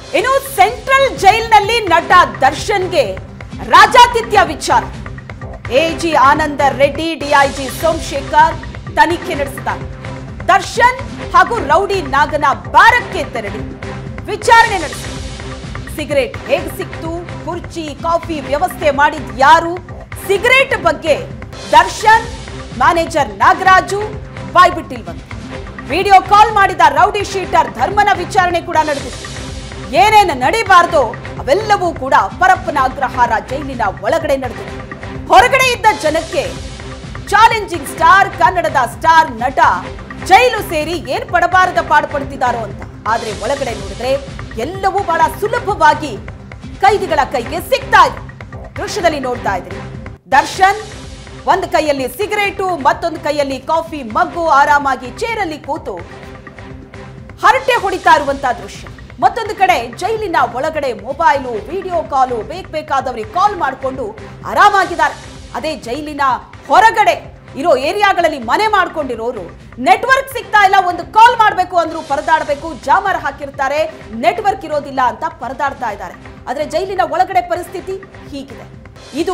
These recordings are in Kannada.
ಇನ್ನು ಸೆಂಟ್ರಲ್ ಜೈಲ್ನಲ್ಲಿ ನಟ ದರ್ಶನ್ಗೆ ರಾಜಾತಿಥ್ಯ ವಿಚಾರ ಎಜಿ ಆನಂದ ರೆಡ್ಡಿ ಡಿಐಜಿ ಸೋಮಶೇಖರ್ ತನಿಖೆ ನಡೆಸಿದ್ದಾರೆ ದರ್ಶನ್ ಹಾಗೂ ರೌಡಿ ನಾಗನ ಬಾರಕ್ಕೆ ತೆರಳಿ ವಿಚಾರಣೆ ನಡೆಸಿದರು ಸಿಗರೇಟ್ ಹೇಗೆ ಸಿಕ್ತು ಕುರ್ಚಿ ಕಾಫಿ ವ್ಯವಸ್ಥೆ ಮಾಡಿದ್ ಯಾರು ಸಿಗರೇಟ್ ಬಗ್ಗೆ ದರ್ಶನ್ ಮ್ಯಾನೇಜರ್ ನಾಗರಾಜು ಬಾಯ್ಬಿಟ್ಟಿಲ್ವಂತೆ ವಿಡಿಯೋ ಕಾಲ್ ಮಾಡಿದ ರೌಡಿ ಶೀಟರ್ ಧರ್ಮನ ವಿಚಾರಣೆ ಕೂಡ ನಡೆದಿದೆ ಏನೇನು ನಡೀಬಾರ್ದೋ ಅವೆಲ್ಲವೂ ಕೂಡ ಪರಪ್ಪನ ಅಗ್ರಹಾರ ಜೈಲಿನ ಒಳಗಡೆ ನಡೆದಿದೆ ಹೊರಗಡೆ ಇದ್ದ ಜನಕ್ಕೆ ಚಾಲೆಂಜಿಂಗ್ ಸ್ಟಾರ್ ಕನ್ನಡದ ಸ್ಟಾರ್ ನಟ ಜೈಲು ಸೇರಿ ಏನ್ ಪಡಬಾರದ ಪಾಡು ಪಡ್ತಿದಾರೋ ಅಂತ ಆದ್ರೆ ಒಳಗಡೆ ನೋಡಿದ್ರೆ ಎಲ್ಲವೂ ಬಹಳ ಸುಲಭವಾಗಿ ಕೈದಿಗಳ ಕೈಗೆ ಸಿಗ್ತಾ ಇದೆ ದೃಶ್ಯದಲ್ಲಿ ನೋಡ್ತಾ ಇದ್ರಿ ದರ್ಶನ್ ಒಂದು ಕೈಯಲ್ಲಿ ಸಿಗರೇಟು ಮತ್ತೊಂದು ಕೈಯಲ್ಲಿ ಕಾಫಿ ಮಗ್ಗು ಆರಾಮಾಗಿ ಚೇರಲ್ಲಿ ಕೂತು ಹರಟೆ ಹೊಡಿತಾ ಇರುವಂತ ದೃಶ್ಯ ಮತ್ತೊಂದು ಕಡೆ ಜೈಲಿನ ಒಳಗಡೆ ಮೊಬೈಲು ವಿಡಿಯೋ ಕಾಲು ಬೇಕ್ ಬೇಕಾದವರಿಗೆ ಕಾಲ್ ಮಾಡಿಕೊಂಡು ಆರಾಮಾಗಿದ್ದಾರೆ ಅದೇ ಜೈಲಿನ ಹೊರಗಡೆ ಇರೋ ಏರಿಯಾಗಳಲ್ಲಿ ಮನೆ ಮಾಡ್ಕೊಂಡಿರೋರು ನೆಟ್ವರ್ಕ್ ಸಿಗ್ತಾ ಇಲ್ಲ ಒಂದು ಕಾಲ್ ಮಾಡಬೇಕು ಅಂದ್ರೂ ಪರದಾಡಬೇಕು ಜಾಮರ್ ಹಾಕಿರ್ತಾರೆ ನೆಟ್ವರ್ಕ್ ಇರೋದಿಲ್ಲ ಅಂತ ಪರದಾಡ್ತಾ ಇದ್ದಾರೆ ಆದ್ರೆ ಜೈಲಿನ ಒಳಗಡೆ ಪರಿಸ್ಥಿತಿ ಹೀಗಿದೆ ಇದು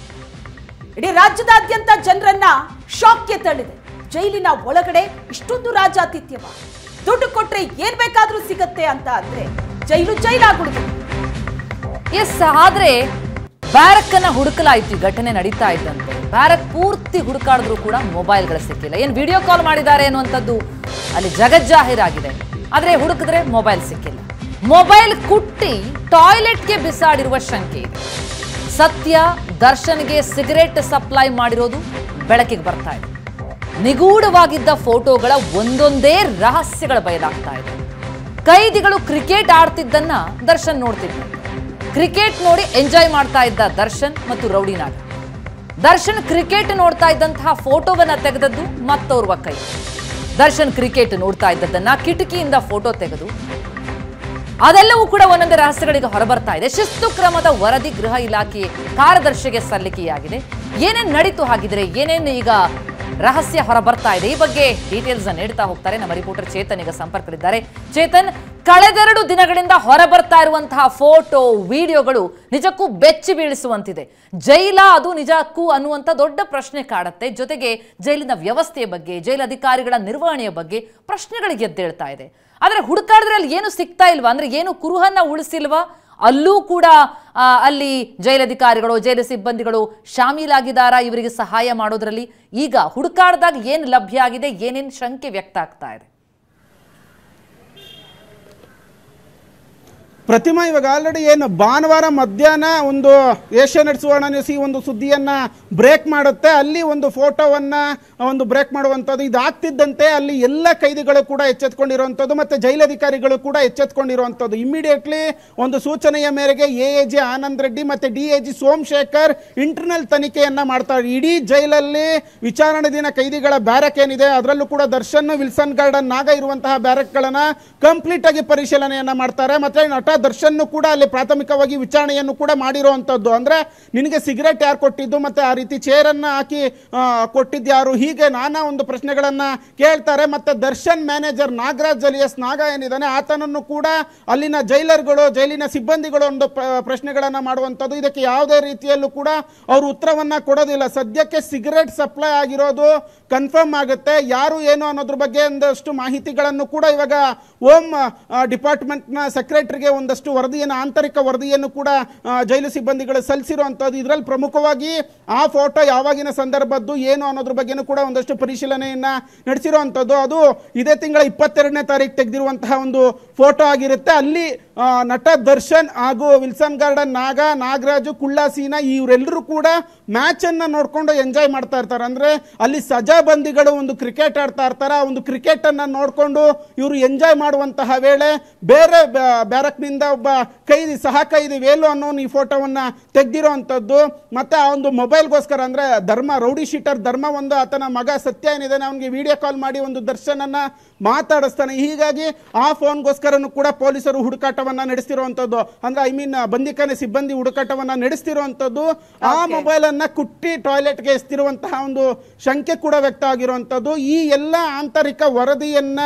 ಇಡೀ ರಾಜ್ಯದಾದ್ಯಂತ ಜನರನ್ನ ಶಾಕ್ಗೆ ತಳ್ಳಿದೆ ಜೈಲಿನ ಒಳಗಡೆ ಇಷ್ಟೊಂದು ರಾಜಾತಿಥ್ಯವ ದುಡ್ಡು ಕೊಟ್ರೆ ಏನ್ ಬೇಕಾದ್ರೂ ಸಿಗತ್ತೆ ಅಂತ ಅಂದ್ರೆ ಜೈಲು ಜೈಲಾಗ್ಬಿಡುತ್ತೆ ಎಸ್ ಆದ್ರೆ ಬ್ಯಾರಕ್ ಅನ್ನ ಹುಡುಕಲಾಯ್ತು ಈ ಘಟನೆ ನಡೀತಾ ಇದ್ದಂತೆ ಬ್ಯಾರಕ್ ಪೂರ್ತಿ ಹುಡುಕಾಡಿದ್ರು ಕೂಡ ಮೊಬೈಲ್ಗಳು ಸಿಕ್ಕಿಲ್ಲ ಏನ್ ವಿಡಿಯೋ ಕಾಲ್ ಮಾಡಿದ್ದಾರೆ ಅನ್ನುವಂಥದ್ದು ಅಲ್ಲಿ ಜಗಜ್ಜಾಹೀರಾಗಿದೆ ಆದ್ರೆ ಹುಡುಕಿದ್ರೆ ಮೊಬೈಲ್ ಸಿಕ್ಕಿಲ್ಲ ಮೊಬೈಲ್ ಕುಟ್ಟಿ ಟಾಯ್ಲೆಟ್ಗೆ ಬಿಸಾಡಿರುವ ಶಂಕೆ ಇದೆ ಸತ್ಯ ದರ್ಶನ್ಗೆ ಸಿಗರೇಟ್ ಸಪ್ಲೈ ಮಾಡಿರೋದು ಬೆಳಕಿಗೆ ಬರ್ತಾ ಇದೆ ನಿಗೂಢವಾಗಿದ್ದ ಫೋಟೋಗಳ ಒಂದೊಂದೇ ರಹಸ್ಯಗಳ ಬಯಲಾಗ್ತಾ ಇದೆ ಕೈದಿಗಳು ಕ್ರಿಕೆಟ್ ಆಡ್ತಿದ್ದನ್ನ ದರ್ಶನ್ ನೋಡ್ತಿದ್ದ ಕ್ರಿಕೆಟ್ ನೋಡಿ ಎಂಜಾಯ್ ಮಾಡ್ತಾ ಇದ್ದ ದರ್ಶನ್ ಮತ್ತು ರೌಡಿನಾಗ ದರ್ಶನ್ ಕ್ರಿಕೆಟ್ ನೋಡ್ತಾ ಇದ್ದಂತಹ ಫೋಟೋವನ್ನ ತೆಗೆದದ್ದು ಮತ್ತೋರ್ವ ಕೈ ದರ್ಶನ್ ಕ್ರಿಕೆಟ್ ನೋಡ್ತಾ ಇದ್ದದ್ದನ್ನ ಕಿಟಕಿಯಿಂದ ಫೋಟೋ ತೆಗೆದು ಅದೆಲ್ಲವೂ ಕೂಡ ಒಂದೊಂದೇ ರಹಸ್ಯಗಳಿಗೆ ಹೊರಬರ್ತಾ ಇದೆ ಶಿಸ್ತು ಕ್ರಮದ ವರದಿ ಗೃಹ ಇಲಾಖೆ ಕಾರ್ಯದರ್ಶಿಗೆ ಸಲ್ಲಿಕೆಯಾಗಿದೆ ಏನೇನ್ ನಡೀತು ಹಾಗಿದ್ರೆ ಏನೇನು ಈಗ ರಹಸ್ಯ ಹೊರಬರ್ತಾ ಇದೆ ಈ ಬಗ್ಗೆ ಡೀಟೇಲ್ಸ್ ನೀಡ್ತಾ ಹೋಗ್ತಾರೆ ನಮ್ಮ ರಿಪೋರ್ಟರ್ ಚೇತನ್ ಈಗ ಸಂಪರ್ಕದಲ್ಲಿದ್ದಾರೆ ಚೇತನ್ ಕಳೆದೆರಡು ದಿನಗಳಿಂದ ಹೊರಬರ್ತಾ ಇರುವಂತಹ ಫೋಟೋ ವಿಡಿಯೋಗಳು ನಿಜಕ್ಕೂ ಬೆಚ್ಚಿ ಬೀಳಿಸುವಂತಿದೆ ಜೈಲ ಅದು ನಿಜಕ್ಕೂ ಅನ್ನುವಂಥ ದೊಡ್ಡ ಪ್ರಶ್ನೆ ಕಾಡುತ್ತೆ ಜೊತೆಗೆ ಜೈಲಿನ ವ್ಯವಸ್ಥೆಯ ಬಗ್ಗೆ ಜೈಲು ಅಧಿಕಾರಿಗಳ ನಿರ್ವಹಣೆಯ ಬಗ್ಗೆ ಪ್ರಶ್ನೆಗಳಿಗೆ ಎದ್ದೇಳ್ತಾ ಇದೆ ಆದ್ರೆ ಹುಡುಕಾಡಿದ್ರಲ್ಲಿ ಏನು ಸಿಗ್ತಾ ಇಲ್ವಾ ಅಂದ್ರೆ ಏನು ಕುರುಹನ್ನ ಉಳಿಸಿಲ್ವಾ ಅಲ್ಲೂ ಕೂಡ ಆ, ಅಲ್ಲಿ ಜೈಲಧಿಕಾರಿಗಳು ಜೈಲು ಸಿಬ್ಬಂದಿಗಳು ಶಾಮೀಲಾಗಿದ್ದಾರಾ ಇವರಿಗೆ ಸಹಾಯ ಮಾಡೋದ್ರಲ್ಲಿ ಈಗ ಹುಡುಕಾಡ್ದಾಗ ಏನು ಲಭ್ಯ ಆಗಿದೆ ಏನೇನು ಶಂಕೆ ವ್ಯಕ್ತ ಆಗ್ತಾ ಇದೆ ಪ್ರತಿಮಾ ಇವಾಗ ಆಲ್ರೆಡಿ ಏನು ಭಾನುವಾರ ಮಧ್ಯಾಹ್ನ ಒಂದು ಏಷ್ಯಾನೆಟ್ ಸುವರ್ಣ ನ್ಯೂಸ್ ಈ ಒಂದು ಸುದ್ದಿಯನ್ನ ಬ್ರೇಕ್ ಮಾಡುತ್ತೆ ಅಲ್ಲಿ ಒಂದು ಫೋಟೋವನ್ನ ಒಂದು ಬ್ರೇಕ್ ಮಾಡುವಂಥದ್ದು ಇದಾಗ್ತಿದ್ದಂತೆ ಅಲ್ಲಿ ಎಲ್ಲ ಕೈದಿಗಳು ಕೂಡ ಎಚ್ಚೆತ್ಕೊಂಡಿರುವಂಥದ್ದು ಮತ್ತೆ ಜೈಲಧಿಕಾರಿಗಳು ಕೂಡ ಎಚ್ಚೆತ್ಕೊಂಡಿರುವಂಥದ್ದು ಇಮಿಡಿಯೇಟ್ಲಿ ಒಂದು ಸೂಚನೆಯ ಮೇರೆಗೆ A A G Anand Reddy ಮತ್ತೆ D A G Somashekar internal ತನಿಖೆಯನ್ನ ಮಾಡ್ತಾರೆ ಇಡೀ ಜೈಲಲ್ಲಿ ವಿಚಾರಣೆ ದಿನ ಕೈದಿಗಳ ಬ್ಯಾರಕ್ ಏನಿದೆ ಅದರಲ್ಲೂ ಕೂಡ ದರ್ಶನ್ ವಿಲ್ಸನ್ ಗಾರ್ಡನ್ ನಾಗ ಇರುವಂತಹ ಬ್ಯಾರಕ್ಗಳನ್ನ ಕಂಪ್ಲೀಟ್ ಆಗಿ ಪರಿಶೀಲನೆಯನ್ನ ಮಾಡ್ತಾರೆ ಮತ್ತೆ ನಟ ದರ್ಶನ್ ಕೂಡ ಅಲ್ಲಿ ಪ್ರಾಥಮಿಕವಾಗಿ ವಿಚಾರಣೆಯನ್ನು ಕೂಡ ಮಾಡಿರುವಂತದ್ದು ಅಂದ್ರೆ ನಿನಗೆ ಸಿಗರೆಟ್ ಯಾರು ಕೊಟ್ಟಿದ್ದು ಮತ್ತೆ ಆ ರೀತಿ ಚೇರನ್ನ ಹಾಕಿ ಆ, ಕೊಟ್ಟಿದ್ದು ಯಾರು ಹೀಗೆ ನಾನಾ ಒಂದು ಪ್ರಶ್ನೆಗಳನ್ನ ಕೇಳ್ತಾರೆ ಮತ್ತೆ ದರ್ಶನ್ ಮ್ಯಾನೇಜರ್ ನಾಗರಾಜ್ ಅಲಿಯಸ್ ನಾಗ ಏನಿದ್ದಾನೆ ಆತನನ್ನು ಕೂಡ ಅಲ್ಲಿನ ಜೈಲರ್ಗಳು ಜೈಲಿನ ಸಿಬ್ಬಂದಿಗಳು ಒಂದು ಪ್ರ- ಪ್ರಶ್ನೆಗಳನ್ನ ಮಾಡುವಂಥದ್ದು ಇದಕ್ಕೆ ಯಾವುದೇ ರೀತಿಯಲ್ಲೂ ಕೂಡ ಅವರು ಉತ್ತರವನ್ನ ಕೊಡೋದಿಲ್ಲ ಸದ್ಯಕ್ಕೆ ಸಿಗರೆಟ್ ಸಪ್ಲೈ ಆಗಿರೋದು ಕನ್ಫರ್ಮ್ ಆಗುತ್ತೆ ಯಾರು ಏನು ಅನ್ನೋದ್ರ ಬಗ್ಗೆ ಒಂದಷ್ಟು ಮಾಹಿತಿಗಳನ್ನು ಕೂಡ ಇವಾಗ ಹೋಮ್ ಡಿಪಾರ್ಟ್ಮೆಂಟ್ನ ಸೆಕ್ರೆಟರಿಗೆ ಒಂದಷ್ಟು ವರದಿಯನ್ನು ಆಂತರಿಕ ವರದಿಯನ್ನು ಕೂಡ ಆ, ಜೈಲು ಸಿಬ್ಬಂದಿಗಳು ಸಲ್ಲಿಸಿರುವಂಥದ್ದು ಇದರಲ್ಲಿ ಪ್ರಮುಖವಾಗಿ ಆ ಫೋಟೋ ಯಾವಾಗಿನ ಸಂದರ್ಭದ್ದು ಏನು ಅನ್ನೋದ್ರ ಬಗ್ಗೆನೂ ಕೂಡ ಒಂದಷ್ಟು ಪರಿಶೀಲನೆಯನ್ನ ನಡೆಸಿರುವಂಥದ್ದು ಅದು ಇದೇ ತಿಂಗಳ ಇಪ್ಪತ್ತೆರಡನೇ ತಾರೀಕು ತೆಗೆದಿರುವಂತಹ ಒಂದು ಫೋಟೋ ಆಗಿರುತ್ತೆ ಅಲ್ಲಿ ಆ, ನಟ ದರ್ಶನ್ ಹಾಗೂ ವಿಲ್ಸನ್ ಗಾರ್ಡನ್ ನಾಗ ನಾಗರಾಜು ಕುಳ್ಳಾಸೀನ ಇವರೆಲ್ಲರೂ ಕೂಡ ಮ್ಯಾಚ್ ಅನ್ನ ನೋಡ್ಕೊಂಡು ಎಂಜಾಯ್ ಮಾಡ್ತಾ ಇರ್ತಾರೆ ಅಂದ್ರೆ ಅಲ್ಲಿ ಸಜಾಬಂದಿಗಳು ಒಂದು ಕ್ರಿಕೆಟ್ ಆಡ್ತಾ ಇರ್ತಾರೆ ಆ ಒಂದು ಕ್ರಿಕೆಟ್ ಅನ್ನ ನೋಡ್ಕೊಂಡು ಇವರು ಎಂಜಾಯ್ ಮಾಡುವಂತಹ ವೇಳೆ ಬೇರೆ ಬ್ಯಾ- ಬ್ಯಾರಕ್ನಿಂದ ಒಬ್ಬ ಕೈದಿ ಸಹ ಕೈದಿ ವೇಲು ಅನ್ನೋನು ಈ ಫೋಟೋವನ್ನ ತೆಗ್ದಿರೋವಂಥದ್ದು ಮತ್ತೆ ಆ ಒಂದು ಮೊಬೈಲ್ಗೋಸ್ಕರ ಅಂದ್ರೆ ಧರ್ಮ ರೌಡಿ ಶೀಟರ್ ಧರ್ಮ ಒಂದು ಆತನ ಮಗ ಸತ್ಯ ಏನಿದೆ ಅವನಿಗೆ ವಿಡಿಯೋ ಕಾಲ್ ಮಾಡಿ ಒಂದು ದರ್ಶನನ್ನ ಮಾತಾಡಿಸ್ತಾನೆ ಹೀಗಾಗಿ ಆ ಫೋನ್ಗೋಸ್ಕರನು ಕೂಡ ಪೊಲೀಸರು ಹುಡುಕಾಟವನ್ನ ನಡೆಸ್ತಿರುವಂತದ್ದು ಅಂದ್ರೆ ಐ ಮೀನ್ ಬಂದಿಖಾನೆ ಸಿಬ್ಬಂದಿ ಹುಡುಕಾಟವನ್ನ ನಡೆಸ್ತಿರುವಂತದ್ದು ಆ ಮೊಬೈಲ್ ಅನ್ನ ಕುಟ್ಟಿ ಟಾಯ್ಲೆಟ್ಗೆ ಎಸ್ತಿರುವಂತಹ ಒಂದು ಶಂಕೆ ಕೂಡ ವ್ಯಕ್ತ ಆಗಿರುವಂತದ್ದು ಈ ಎಲ್ಲ ಆಂತರಿಕ ವರದಿಯನ್ನ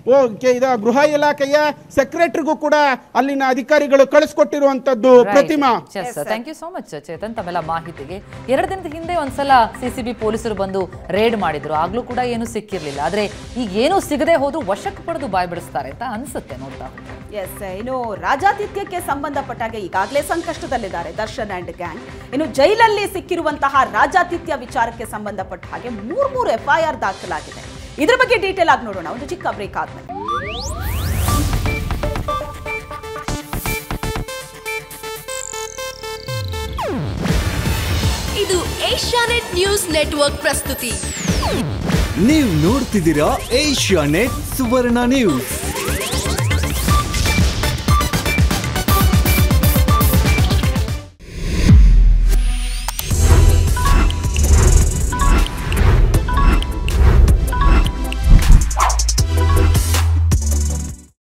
ಓ ಕೆ- ಇದು ಗೃಹ ಇಲಾಖೆಯ ಸೆಕ್ರೆಟರಿಗೂ ಕೂಡ ಅಲ್ಲಿನ ಅಧಿಕಾರಿಗಳು ಕಳಿಸ್ಕೊಟ್ಟಿರುವಂತದ್ದು Pratima thank you so much Chetan ತಮ್ಮೆಲ್ಲ ಮಾಹಿತಿಗೆ ಎರಡು ದಿನದ ಹಿಂದೆ ಒಂದ್ಸಲ ಸಿ ಸಿ ಬಿ ಪೊಲೀಸರು ಬಂದು ರೇಡ್ ಮಾಡಿದ್ರು ಆಗ್ಲೂ ಕೂಡ ಏನು ಸಿಕ್ಕಿರ್ಲಿಲ್ಲ ಆದ್ರೆ ಈಗ ಏನೂ ಸಿಗದೆ ಹೋದ್ರು ವಶಕ್ಕೆ ಪಡೆದು ಬಾಯ್ ಬಿಡಿಸ್ತಾರೆ ಅಂತ ಅನ್ಸುತ್ತೆ ನೋಡ್ತಾ ಹೋದ್ರೆ. ಎಸ್ ಇನ್ನು ರಾಜಾತಿಥ್ಯಕ್ಕೆ ಸಂಬಂಧಪಟ್ಟ ಹಾಗೆ ಈಗಾಗಲೇ ಸಂಕಷ್ಟದಲ್ಲಿದ್ದಾರೆ ದರ್ಶನ್ ಅಂಡ್ ಗ್ಯಾಂಗ್ ಇನ್ನು ಜೈಲಲ್ಲಿ ಸಿಕ್ಕಿರುವಂತಹ ರಾಜಾತಿಥ್ಯ ವಿಚಾರಕ್ಕೆ ಸಂಬಂಧಪಟ್ಟ ಹಾಗೆ ಮೂರ್ ಮೂರು ಎಫ್ಐಆರ್ ದಾಖಲಾಗಿದೆ ಇದ್ರ ಬಗ್ಗೆ ಡೀಟೇಲ್ ಆಗಿ ನೋಡೋಣ ಒಂದು ಚಿಕ್ಕ ಬ್ರೇಕ್ ಆದ್ಮೇಲೆ ಇದು ಏಷ್ಯಾನೆಟ್ ನ್ಯೂಸ್ ನೆಟ್ವರ್ಕ್ ಪ್ರಸ್ತುತಿ ನೀವು ನೋಡ್ತಿದ್ದೀರಾ ಏಷ್ಯಾ ನೆಟ್ ಸುವರ್ಣ ನ್ಯೂಸ್